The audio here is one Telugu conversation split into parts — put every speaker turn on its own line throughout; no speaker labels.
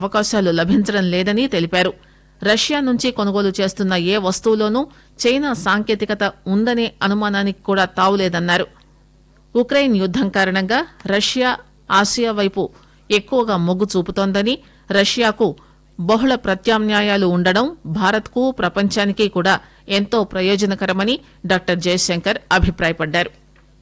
అవకాశాలు లభించడం లేదని తెలిపారు రష్యా నుంచి కొనుగోలు చేస్తున్న ఏ వస్తువులోనూ చైనా సాంకేతికత ఉందనే అనుమానానికి కూడా తావులేదన్నారు ఉక్రెయిన్ యుద్దం కారణంగా రష్యా ఆసియా వైపు ఎక్కువగా మొగ్గు చూపుతోందని రష్యాకు బహుళ ప్రత్యామ్నాయాలు ఉండడం భారత్కు ప్రపంచానికి కూడా ఎంతో ప్రయోజనకరమని డాక్టర్ జయశంకర్ అభిప్రాయపడ్డారు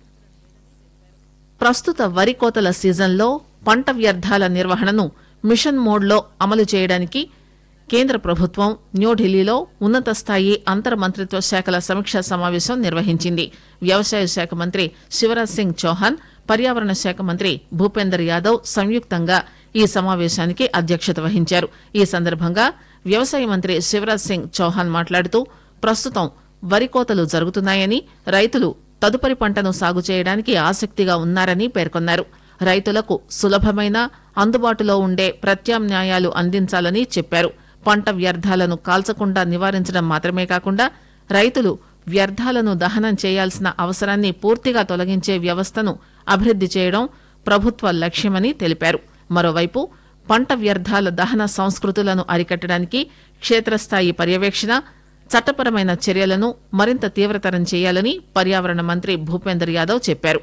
ప్రస్తుత వరి కోతల సీజన్లో పంట వ్యర్థాల నిర్వహణను మిషన్ మోడ్లో అమలు చేయడానికి కేంద్ర ప్రభుత్వం న్యూఢిల్లీలో ఉన్నత స్థాయి అంతర్ మంత్రిత్వ శాఖల సమీక్షా సమావేశం నిర్వహించింది వ్యవసాయ శాఖ మంత్రి శివరాజ్ సింగ్ చౌహాన్ పర్యావరణ శాఖ మంత్రి భూపేందర్ యాదవ్ సంయుక్తంగా ఈ సమావేశానికి అధ్యక్షత వహించారు ఈ సందర్భంగా వ్యవసాయ మంత్రి శివరాజ్ సింగ్ చౌహాన్ మాట్లాడుతూ ప్రస్తుతం వరి కోతలు జరుగుతున్నాయని రైతులు తదుపరి పంటను సాగు చేయడానికి ఆసక్తిగా ఉన్నారని పేర్కొన్నారు రైతులకు సులభమైన అందుబాటులో ఉండే ప్రత్యామ్నాయాలు అందించాలని చెప్పారు పంట వ్యర్థాలను కాల్చకుండా నివారించడం మాత్రమే కాకుండా రైతులు వ్యర్థాలను దహనం చేయాల్సిన అవసరాన్ని పూర్తిగా తొలగించే వ్యవస్థను అభివృద్ది చేయడం ప్రభుత్వ లక్ష్యమని తెలిపారు మరోవైపు పంట వ్యర్థాల దహన సంస్కృతులను అరికట్టడానికి క్షేత్రస్థాయి పర్యవేక్షణ చట్టపరమైన చర్యలను మరింత తీవ్రతరం చేయాలని పర్యావరణ మంత్రి భూపేందర్ యాదవ్ చెప్పారు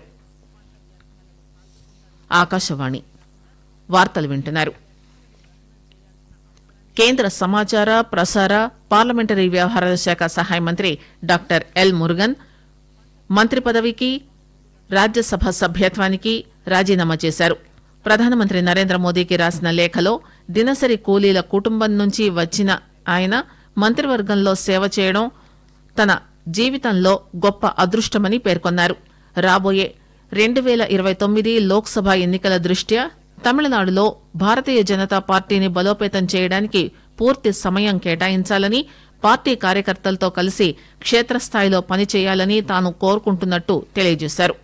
ఆకాశవాణి వార్తలు వింటున్నారు కేంద్ర సమాచార ప్రసార పార్లమెంటరీ వ్యవహారాల శాఖ సహాయ మంత్రి డాక్టర్ ఎల్ మురుగన్ మంత్రి పదవికి రాజ్యసభ సభ్యత్వానికి రాజీనామా చేశారు ప్రధానమంత్రి నరేంద్ర మోదీకి రాసిన లేఖలో దినసరి కూలీల కుటుంబం నుంచి వచ్చిన ఆయన మంత్రివర్గంలో సేవ చేయడం తన జీవితంలో గొప్ప అదృష్టమని పేర్కొన్నారు రాబోయే రెండు వేల ఇరవై తొమ్మిది లోక్సభ ఎన్నికల దృష్ట్యా తమిళనాడులో భారతీయ జనతా పార్టీని బలోపేతం చేయడానికి పూర్తి సమయం కేటాయించాలని పార్టీ కార్యకర్తలతో కలిసి క్షేత్రస్థాయిలో పనిచేయాలని తాను కోరుకుంటున్నట్టు తెలియజేశారు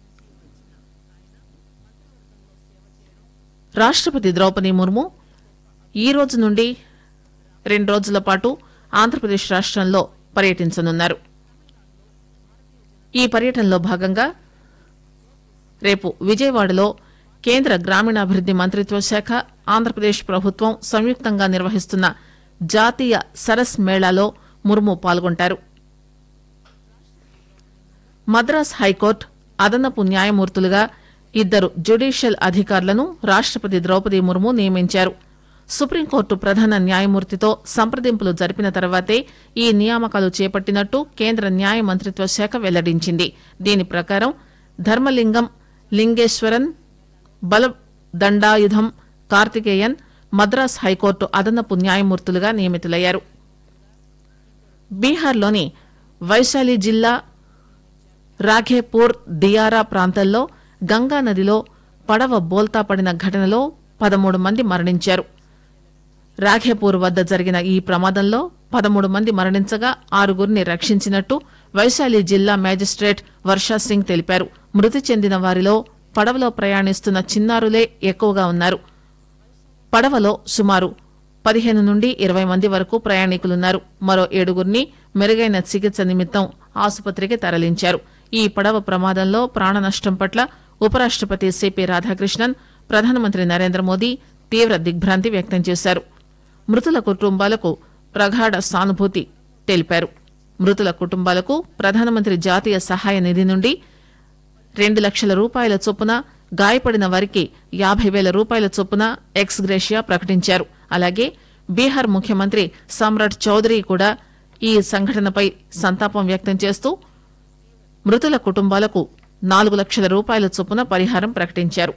రాష్టపతి ద్రౌపది ముర్ము ఈ రోజు నుండి రెండు రోజుల పాటు ఆంధ్రప్రదేశ్ రాష్ట్రంలో పర్యటించనున్నారు ఈ పర్యటనలో భాగంగా రేపు విజయవాడలో కేంద్ర గ్రామీణాభివృద్ది మంత్రిత్వ శాఖ ఆంధ్రప్రదేశ్ ప్రభుత్వం సంయుక్తంగా నిర్వహిస్తున్న జాతీయ సరస్ మేళాలో ముర్ము పాల్గొంటారు మద్రాస్ హైకోర్టు అదనపు న్యాయమూర్తులుగా ఇద్దరు జ్యుడిషియల్ అధికారులను రాష్టపతి ద్రౌపది ముర్ము నియమించారు సుప్రీంకోర్టు ప్రధాన న్యాయమూర్తితో సంప్రదింపులు జరిపిన తర్వాతే ఈ నియామకాలు చేపట్టినట్టు కేంద్ర న్యాయ మంత్రిత్వ శాఖ వెల్లడించింది దీని ప్రకారం ధర్మలింగం లింగేశ్వరన్ బల దండాయుధం కార్తికేయన్ మద్రాస్ హైకోర్టు అదనపు న్యాయమూర్తులుగా నియమితులయ్యారు బీహార్లోని వైశాలి జిల్లా రాఘేపూర్ దియారా ప్రాంతంలో గంగా నదిలో పడవ బోల్తా పడిన ఘటనలో పదమూడు మంది మరణించారు రాఘేపూర్ వద్ద జరిగిన ఈ ప్రమాదంలో పదమూడు మంది మరణించగా ఆరుగురిని రక్షించినట్టు వైశాలి జిల్లా మేజిస్ట్రేట్ వర్షా సింగ్ తెలిపారు మృతి చెందిన వారిలో పడవలో ప్రయాణిస్తున్న చిన్నారులే ఎక్కువగా ఉన్నారు పడవలో సుమారు పదిహేను నుండి ఇరవై మంది వరకు ప్రయాణికులున్నారు మరో ఏడుగురిని మెరుగైన చికిత్స నిమిత్తం ఆసుపత్రికి తరలించారు ఈ పడవ ప్రమాదంలో ప్రాణ నష్టం పట్ల ఉపరాష్టపతి సిపి రాధాకృష్ణన్ ప్రధానమంత్రి నరేంద్ర మోదీ తీవ్ర దిగ్భ్రాంతి వ్యక్తం చేశారు మృతుల కుటుంబాలకు ప్రగాఢ సానుభూతి తెలిపారు మృతుల కుటుంబాలకు ప్రధానమంత్రి జాతీయ సహాయ నిధి నుండి రెండు లక్షల రూపాయల చొప్పున గాయపడిన వారికి యాభై వేల రూపాయల చొప్పున ఎక్స్ గ్రేషియా ప్రకటించారు అలాగే బీహార్ ముఖ్యమంత్రి సమ్రాట్ చౌదరి కూడా ఈ సంఘటనపై సంతాపం వ్యక్తం చేస్తూ మృతుల కుటుంబాలకు నాలుగు లక్షల రూపాయల చొప్పున పరిహారం ప్రకటించారు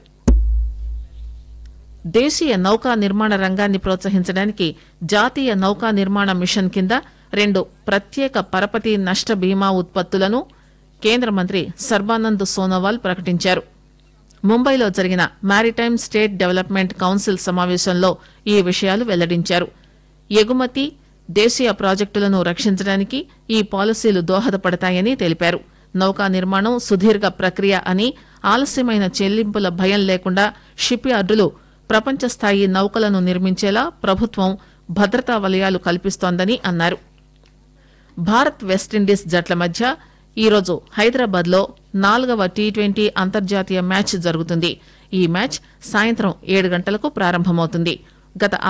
దేశీయ నౌకా నిర్మాణ రంగాన్ని ప్రోత్సహించడానికి జాతీయ నౌకా నిర్మాణ మిషన్ కింద రెండు ప్రత్యేక పరపతి నష్ట బీమా ఉత్పత్తులను కేంద్ర మంత్రి సర్బానంద్ సోనోవాల్ ప్రకటించారు ముంబైలో జరిగిన మారిటైమ్ స్టేట్ డెవలప్మెంట్ కౌన్సిల్ సమావేశంలో ఈ విషయాలు వెల్లడించారు ఎగుమతి దేశీయ ప్రాజెక్టులను రక్షించడానికి ఈ పాలసీలు దోహదపడతాయని తెలిపారు నౌకా నిర్మాణం సుదీర్ఘ ప్రక్రియ అని ఆలస్యమైన చెల్లింపుల భయం లేకుండా షిప్ యార్డులు ప్రపంచ స్థాయి నౌకలను నిర్మించేలా ప్రభుత్వం భద్రతా వలయాలు కల్పిస్తోందని అన్నారు భారత్ వెస్టిండీస్ జట్ల మధ్య ఈరోజు హైదరాబాద్ లో నాలుగవ టీ ట్వంటీ అంతర్జాతీయ మ్యాచ్ జరుగుతుంది ఈ మ్యాచ్ సాయంత్రం ఏడు గంటలకు ప్రారంభమవుతుంది గత